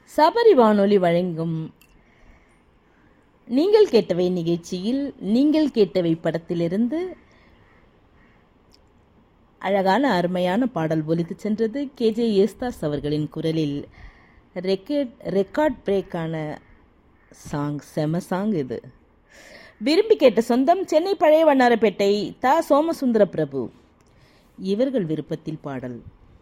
சபரி வானொலி வழங்கும் நீங்கள் கேட்டவை நிகழ்ச்சியில் நீங்கள் கேட்டவை படத்திலிருந்து அழகான அருமையான பாடல் ஒலித்து சென்றது கேஜே ஏஸ்தாஸ் அவர்களின் குரலில் ரெக்கட் ரெக்கார்ட் பிரேக்கான சாங் செம சாங் இது விரும்பி கேட்ட சொந்தம் சென்னை பழைய வண்ணாரப்பேட்டை தா சோமசுந்தர பிரபு இவர்கள் விருப்பத்தில் பாடல்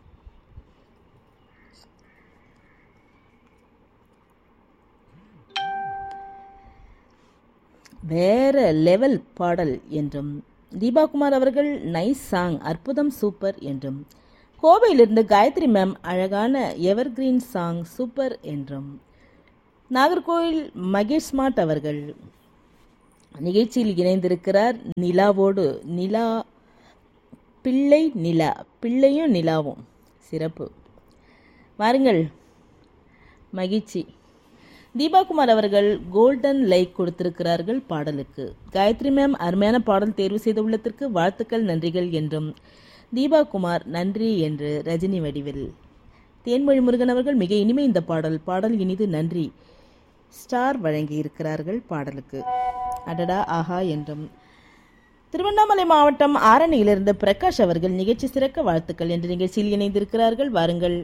வேற லெவல் பாடல் என்றும் தீபாகுமார் அவர்கள் நைஸ் சாங் அற்புதம் சூப்பர் என்றும் கோவையிலிருந்து காயத்ரி மேம் அழகான எவர்கிரீன் சாங் சூப்பர் என்றும் நாகர்கோவில் மகேஷ் ஸ்மார்ட் அவர்கள் நிகழ்ச்சியில் இணைந்திருக்கிறார் நிலாவோடு நிலா பிள்ளை நிலா பிள்ளையும் நிலாவும் சிறப்பு வாருங்கள் மகிழ்ச்சி தீபாகுமார் அவர்கள் கோல்டன் லைக் கொடுத்திருக்கிறார்கள் பாடலுக்கு காயத்ரி மேம் அருமையான பாடல் தேர்வு செய்துள்ளதற்கு வாழ்த்துக்கள் நன்றிகள் என்றும் தீபாகுமார் நன்றி என்று ரஜினி வடிவில் தேன்மொழி முருகன் அவர்கள் மிக இனிமை இந்த பாடல் பாடல் இனிது நன்றி ஸ்டார் வழங்கி இருக்கிறார்கள் பாடலுக்கு அடடா ஆஹா என்றும் திருவண்ணாமலை மாவட்டம் ஆரணியிலிருந்து பிரகாஷ் அவர்கள் நிகழ்ச்சி சிறக்க வாழ்த்துக்கள் என்ற நிகழ்ச்சியில் இணைந்திருக்கிறார்கள் வாருங்கள்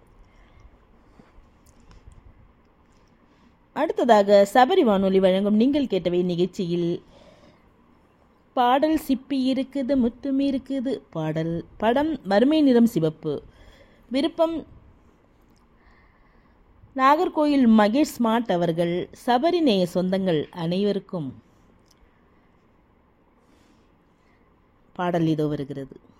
அடுத்ததாக சபரி வானொலி வழங்கும் நீங்கள் கேட்டவை நிகழ்ச்சியில் பாடல் சிப்பி இருக்குது முத்துமி இருக்குது பாடல் படம் மறுமை நிறம் சிவப்பு விருப்பம் நாகர்கோயில் மகேஷ் ஸ்மார்ட் அவர்கள் சபரி நேய சொந்தங்கள் அனைவருக்கும் பாடல் இதோ வருகிறது